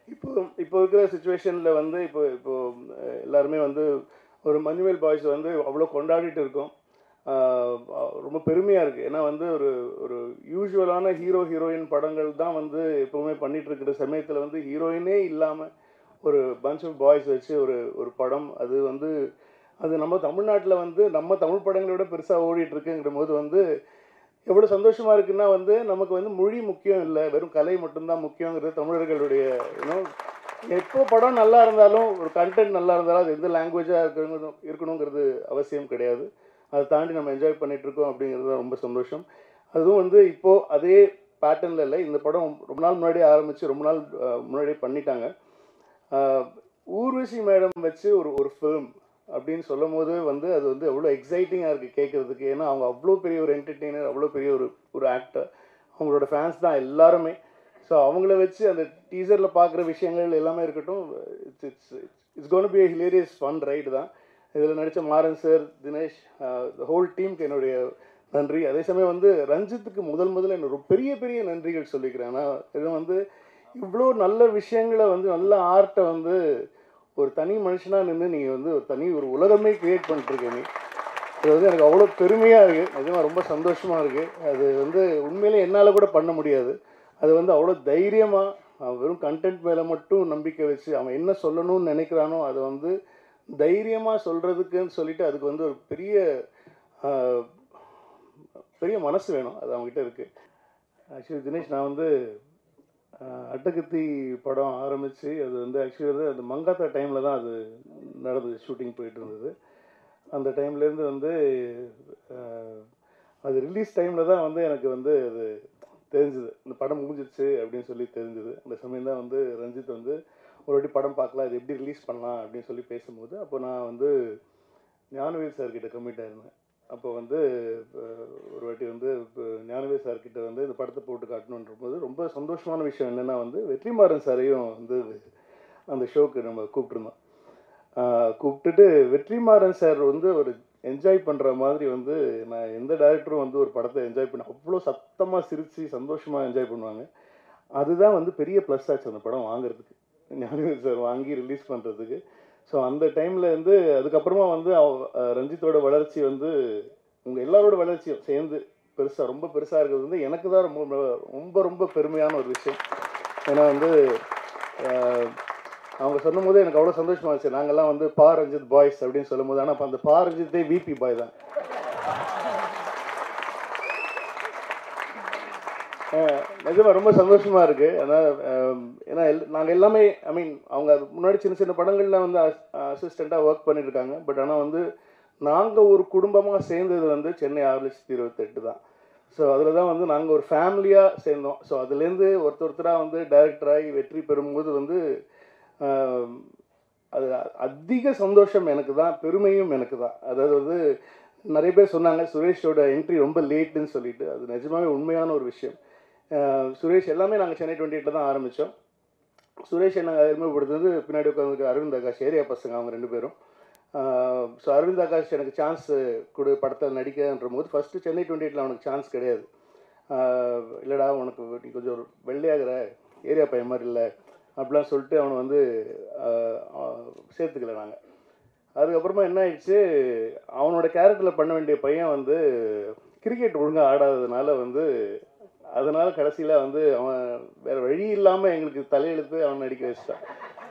இப்போ இப்போ இருக்கிற சுச்சுவேஷனில் வந்து இப்போ இப்போ அஹ், எல்லாருமே வந்து ஒரு மஞ்சுவேல் பாய்ஸ் வந்து அவ்வளோ கொண்டாடிட்டு இருக்கோம் ஆஹ், ரொம்ப பெருமையாக இருக்குது ஏன்னா வந்து ஒரு ஒரு யூஸ்வலான ஹீரோ ஹீரோயின் படங்கள் தான் வந்து எப்போவுமே பண்ணிட்டு இருக்கிற சமயத்தில் வந்து ஹீரோயினே இல்லாமல் ஒரு பஞ்ச் ஆஃப் பாய்ஸ் வச்சு ஒரு ஒரு படம் அது வந்து அது நம்ம தமிழ்நாட்டில் வந்து நம்ம தமிழ் படங்களை விட பெருசாக ஓடிட்டு இருக்குங்கிற போது வந்து எவ்வளோ சந்தோஷமாக இருக்குன்னா வந்து நமக்கு வந்து மொழி முக்கியம் இல்லை வெறும் கலை மட்டும்தான் முக்கியங்கிறது தமிழர்களுடைய இன்னும் எப்போ படம் நல்லா இருந்தாலும் ஒரு கண்டென்ட் நல்லா இருந்தாலும் அது எந்த லாங்குவேஜாக இருக்கணும் இருக்கணுங்கிறது அவசியம் கிடையாது அதை தாண்டி நம்ம என்ஜாய் பண்ணிட்டு இருக்கோம் அப்படிங்கிறது தான் ரொம்ப சந்தோஷம் அதுவும் வந்து இப்போது அதே பேட்டர்னில் இல்லை இந்த படம் ரொம்ப நாள் முன்னாடியே ஆரம்பித்து ரொம்ப நாள் அஹ், முன்னாடியே பண்ணிட்டாங்க ஆஹ், ஊர்வசி மேடம் வச்சு ஒரு ஒரு ஃபிலிம் அப்படின்னு சொல்லும் போது வந்து அது வந்து அவ்வளோ எக்ஸைட்டிங்காக இருக்குது கேட்குறதுக்கு ஏன்னா அவங்க அவ்வளோ பெரிய ஒரு என்டர்டெய்னர் அவ்வளோ பெரிய ஒரு ஒரு ஆக்டர் அவங்களோட ஃபேன்ஸ் தான் எல்லாருமே ஸோ அவங்கள வச்சு அந்த டீசரில் பார்க்குற விஷயங்கள் எல்லாமே இருக்கட்டும் it's it's it's gonna be hilarious fun ride தான் இதில் நடித்த மாறன் சார் தினேஷ் ஹோல் டீமுக்கு என்னுடைய நன்றி அதே சமயம் வந்து ரஞ்சித்துக்கு முதல் முதல்ல என்ன ஒரு பெரிய பெரிய நன்றிகள் சொல்லிக்கிறேன் ஆனால் இது வந்து இவ்வளோ நல்ல விஷயங்களை வந்து நல்ல ஆர்ட்டை வந்து ஒரு தனி மனுஷனாக நின்று நீங்கள் வந்து ஒரு தனி ஒரு உலகமே கிரியேட் பண்ணிட்டுருக்கீங்க இது வந்து எனக்கு அவ்வளோ பெருமையாக இருக்குது நிஜமாக ரொம்ப சந்தோஷமாக இருக்குது அது வந்து உண்மையிலே என்னால் கூட பண்ண முடியாது அது வந்து அவ்வளோ தைரியமாக அவன் வெறும் கண்டென்ட் மேலே மட்டும் நம்பிக்கை வச்சு அவன் என்ன சொல்லணும்னு நினைக்கிறானோ அதை வந்து தைரியமாக சொல்கிறதுக்குன்னு சொல்லிட்டு அதுக்கு வந்து ஒரு பெரிய ஆஹ், பெரிய மனசு வேணும் அது அவங்ககிட்ட இருக்குது ஆக்சுவலி தினேஷ் நான் வந்து ஆஹ், அட்டகத்தி படம் ஆரம்பித்து அது வந்து ஆக்சுவலி வந்து அந்த மங்காத்தா டைமில் தான் அது நடந்தது ஷூட்டிங் போயிட்டு இருந்தது அந்த டைம்லேருந்து வந்து ஆஹ், அது ரிலீஸ் டைமில் தான் வந்து எனக்கு வந்து அது தெரிஞ்சுது இந்த படம் முடிஞ்சிருச்சு அப்படின்னு சொல்லி தெரிஞ்சுது அந்த சமயம் தான் வந்து ரஞ்சித் வந்து ஒரு வாட்டி படம் பார்க்கலாம் இது எப்படி ரிலீஸ் பண்ணலாம் அப்படின்னு சொல்லி பேசும்போது அப்போ நான் வந்து ஞானவேல் சார்கிட்ட கம்மிட் ஆயிருந்தேன் அப்போ வந்து அஹ், ஒரு வாட்டி வந்து இப்போ ஞானவேல் சார்கிட்ட வந்து இந்த படத்தை போட்டு காட்டணுன்ற போது ரொம்ப சந்தோஷமான விஷயம் என்னென்னா வந்து வெற்றிமாறன் சாரையும் வந்து அந்த ஷோக்கு நம்ம கூப்பிட்டுருந்தோம் ஆஹ் கூப்பிட்டுட்டு வெற்றிமாறன் சார் வந்து ஒரு என்ஜாய் பண்ணுற மாதிரி வந்து நான் எந்த டேரக்டரும் வந்து ஒரு படத்தை என்ஜாய் பண்ண அவ்வளோ சத்தமாக சிரித்து சந்தோஷமாக என்ஜாய் பண்ணுவாங்க அதுதான் வந்து பெரிய ப்ளஸ் ஆச்சு அந்த படம் வாங்குறதுக்கு ஞானவேல் சார் வாங்கி ரிலீஸ் பண்ணுறதுக்கு ஸோ அந்த டைமில் வந்து அதுக்கப்புறமா வந்து அவ- அஹ் ரஞ்சித்தோட வளர்ச்சி வந்து உங்கள் எல்லாரோட வளர்ச்சியும் சேர்ந்து பெருசாக ரொம்ப பெருசாக இருக்கிறது வந்து எனக்கு தான் ரொம்ப ரொம்ப ரொம்ப பெருமையான ஒரு விஷயம் ஏன்னா வந்து அஹ், அவங்க சொல்லும் போது எனக்கு அவ்வளோ சந்தோஷமா இருந்துச்சு நாங்கெல்லாம் வந்து பா ரஞ்சித் பாய்ஸ் அப்படின்னு சொல்லும் போது ஆனால் அப்போ அந்த பா ரஞ்சித்தே விபி பாய் தான் அஹ், நிஜமா ரொம்ப சந்தோஷமா இருக்கு ஆனால் ஏன்னா எல் நாங்கள் எல்லாமே ஐ மீன் அவங்க முன்னாடி சின்ன சின்ன படங்கள்ல வந்து அசிஸ்டண்ட்டாக ஒர்க் பண்ணிட்டு இருக்காங்க பட் ஆனால் வந்து நாங்கள் ஒரு குடும்பமாக சேர்ந்தது வந்து சென்னை ஆறு லட்சத்தி இருபத்தெட்டு தான் ஸோ அதில் தான் வந்து நாங்கள் ஒரு ஃபேமிலியாக சேர்ந்தோம் ஸோ அதுலேருந்து ஒருத்தர் ஒருத்தராக வந்து டைரக்டராகி வெற்றி பெறும்போது வந்து ஆஹ், அது அதிக சந்தோஷம் எனக்கு தான் பெருமையும் எனக்கு தான் அதாவது வந்து நிறைய பேர் சொன்னாங்க சுரேஷோட என்ட்ரி ரொம்ப லேட்டுன்னு சொல்லிட்டு அது நிஜமாவே உண்மையான ஒரு விஷயம் ஆஹ், சுரேஷ் எல்லாமே நாங்கள் சென்னை டுவெண்ட்டி எயிட்டில் தான் ஆரம்பித்தோம் சுரேஷ் நாங்கள் அறிமுகப்படுத்துனது பின்னாடி உட்காந்துருக்க அரவிந்த் ஆகாஷ் ஏரியா பசங்க அவங்க ரெண்டு பேரும் ஸோ அரவிந்த் ஆகாஷ் எனக்கு சான்ஸ் கொடு படத்தில் நடிக்கன்ற போது ஃபஸ்ட்டு சென்னை டுவெண்ட்டி எயிட்டில் அவனுக்கு சான்ஸ் கிடையாது ஆஹ் இல்லைடா உனக்கு நீ கொஞ்சம் ஒரு வெள்ளையாகிற ஏரியா பையன் மாதிரி இல்லை அப்படிலாம் சொல்லிட்டு அவனை வந்து ஆஹ் ஆஹ் சேர்த்துக்கல நாங்கள் அதுக்கப்புறமா என்ன ஆயிடுச்சு அவனோட கேரக்டரில் பண்ண வேண்டிய பையன் வந்து கிரிக்கெட் ஒழுங்காக ஆடாததுனால வந்து அதனால கடைசியில் வந்து அவன் வேற வழி இல்லாமல் எங்களுக்கு தலையெழுத்து அவன் நடிக்க வச்சிட்டான்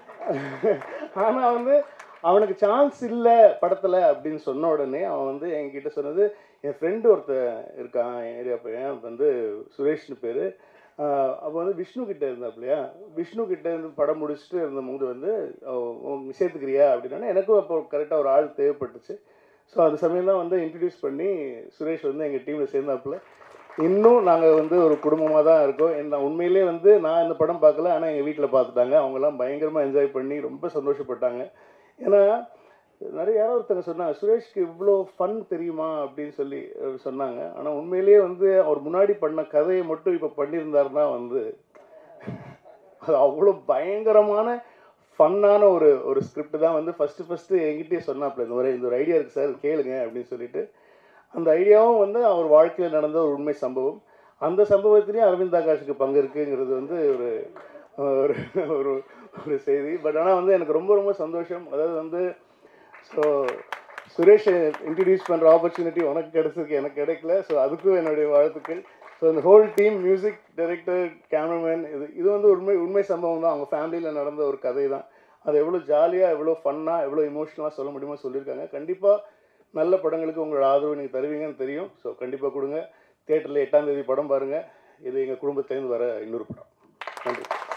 ஆனால் வந்து அவனுக்கு சான்ஸ் இல்லை படத்தில் அப்படின்னு சொன்ன உடனே அவன் வந்து என்கிட்ட சொன்னது என் ஃப்ரெண்டு ஒருத்தன் இருக்கான் என் ஏரியா பையன் வந்து சுரேஷ்னு பேர் அப்போ வந்து விஷ்ணு கிட்ட இருந்தாப்லையா விஷ்ணு கிட்ட இருந்து படம் முடிச்சுட்டு இருந்தபோது வந்து அவ- உன் சேர்த்துக்கிறியா அப்படின்னா எனக்கும் அப்போ கரெக்டாக ஒரு ஆள் தேவைப்பட்டுச்சு ஸோ அந்த சமயம் தான் வந்து இன்ட்ரடியூஸ் பண்ணி சுரேஷ் வந்து எங்கள் டீமில் சேர்ந்தாப்புல இன்னும் நாங்கள் வந்து ஒரு குடும்பமாக தான் இருக்கோம் என்ன உண்மையிலே வந்து நான் இந்த படம் பார்க்கல ஆனால் எங்கள் வீட்டில் பார்த்துட்டாங்க அவங்கெல்லாம் பயங்கரமாக என்ஜாய் பண்ணி ரொம்ப சந்தோஷப்பட்டாங்க ஏன்னா நிறைய யாரோ ஒருத்தங்க சொன்னாங்க சுரேஷ்க்கு இவ்வளோ ஃபன் தெரியுமா அப்படின்னு சொல்லி அஹ், சொன்னாங்க ஆனால் உண்மையிலேயே வந்து அவர் முன்னாடி பண்ண கதையை மட்டும் இப்போ பண்ணியிருந்தாருன்னா வந்து அது அவ்வளோ பயங்கரமான ஃபன்னான ஒரு ஒரு ஸ்கிரிப்ட் தான் வந்து ஃபஸ்ட்டு ஃபஸ்ட்டு என்கிட்டயே சொன்னாப்புல இந்த ஒரு இந்த ஒரு ஐடியா இருக்குது சார் கேளுங்க அப்படின்னு சொல்லிட்டு அந்த ஐடியாவும் வந்து அவர் வாழ்க்கையில் நடந்த ஒரு உண்மை சம்பவம் அந்த சம்பவத்திலையும் அரவிந்த் ஆகாஷுக்கு பங்கு இருக்குங்கிறது வந்து ஒரு ஒரு ஒரு ஒரு செய்தி பட் ஆனால் வந்து எனக்கு ரொம்ப ரொம்ப சந்தோஷம் அதாவது வந்து ஸோ சுரேஷை இன்ட்ரடியூஸ் பண்ணுற ஆப்பர்ச்சுனிட்டி உனக்கு கிடைச்சிருக்கு எனக்கு கிடைக்கல ஸோ அதுக்கும் என்னுடைய வாழ்த்துக்கள் ஸோ இந்த whole team music director cameraman இது இது வந்து உண்மை உண்மை சம்பவம் தான் அவங்க ஃபேமிலியில் நடந்த ஒரு கதை தான் அது எவ்வளோ ஜாலியாக எவ்வளோ ஃபன்னாக எவ்வளோ இமோஷனலாக சொல்ல முடியுமோ சொல்லியிருக்காங்க கண்டிப்பாக நல்ல படங்களுக்கு உங்களோட ஆதரவு நீங்கள் தருவீங்கன்னு தெரியும் ஸோ கண்டிப்பாக கொடுங்க தேட்டரில் எட்டாம் தேதி படம் பாருங்கள் இது எங்கள் குடும்பத்துலேருந்து வர இன்னொரு படம் நன்றி